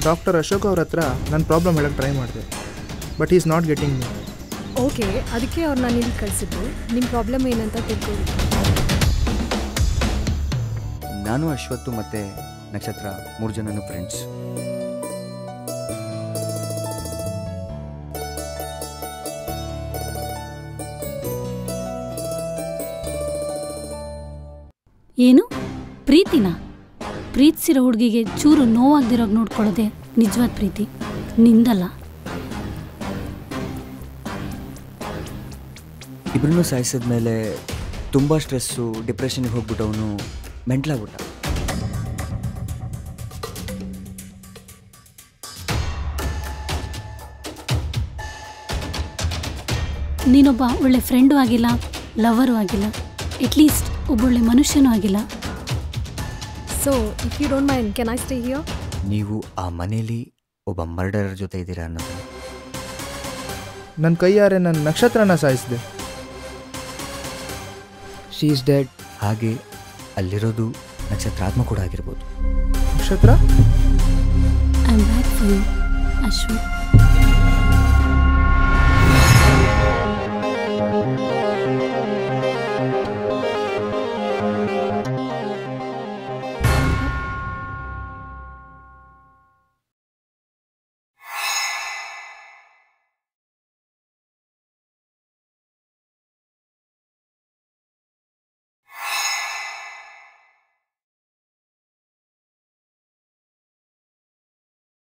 doctor Ashok ಅವ್ರ ಹತ್ರ ನನ್ನ ಪ್ರಾಬ್ಲಮ್ ಹೇಳಕ್ಕೆ ಟ್ರೈ ಮಾಡಿದೆ but is not getting me okay ಅದಕ್ಕೆ ಅವ್ರು ನಾನು ಇಲ್ಲಿ ಕಳಿಸಿದ್ದು ನಿಮ್ಮ ಪ್ರಾಬ್ಲಮ್ ಏನಂತ ತಿಳ್ಕೊಳ್ಳಿ ನಾನು ಅಶ್ವತ್ತು ಮತ್ತು ನಕ್ಷತ್ರ ಮೂರು ಜನನು ಫ್ರೆಂಡ್ಸ್ ಏನು ಪ್ರೀತಿನ ಪ್ರೀತಿಸಿರೋ ಹುಡುಗಿಗೆ ಚೂರು ನೋವಾಗ್ದಿರೋಗ್ ನೋಡ್ಕೊಳ್ಳೋದೆ ನಿಜವಾದ ಪ್ರೀತಿ ನಿಂದಲ್ಲ ಇಬ್ಬರನ್ನೂ ಸಾಯಿಸಿದ್ಮೇಲೆ ತುಂಬ ಸ್ಟ್ರೆಸ್ಸು ಡಿಪ್ರೆಷನ್ಗೆ ಹೋಗ್ಬಿಟ್ಟವನು ಮೆಂಟ್ಲಾಗ್ಬಿಟ್ಟ ನೀನೊಬ್ಬ ಒಳ್ಳೆ ಫ್ರೆಂಡು ಆಗಿಲ್ಲ ಲವರು ಆಗಿಲ್ಲ ಅಟ್ಲೀಸ್ಟ್ ಒಬ್ಬೊಳ್ಳೆ ಮನುಷ್ಯನೂ ಆಗಿಲ್ಲ so if you don't mind can I stay here ನೀವು ಆ ಮನೇಲಿ ಒಬ್ಬ ಮರ್ಡರರ್ ಜೊತೆ ಇದ್ದೀರಾ ಅನ್ನೋದು ನನ್ನ ಕೈಯಾರೆ ನನ್ನ ನಕ್ಷತ್ರನ ಸಾಯಿಸಿದೆ ಶೀ ಈಸ್ ಡೆಡ್ ಹಾಗೆ ಅಲ್ಲಿರೋದು ನಕ್ಷತ್ರ ಆತ್ಮ ಕೂಡ ಆಗಿರ್ಬೋದು ನಕ್ಷತ್ರ I am back for you Ashwath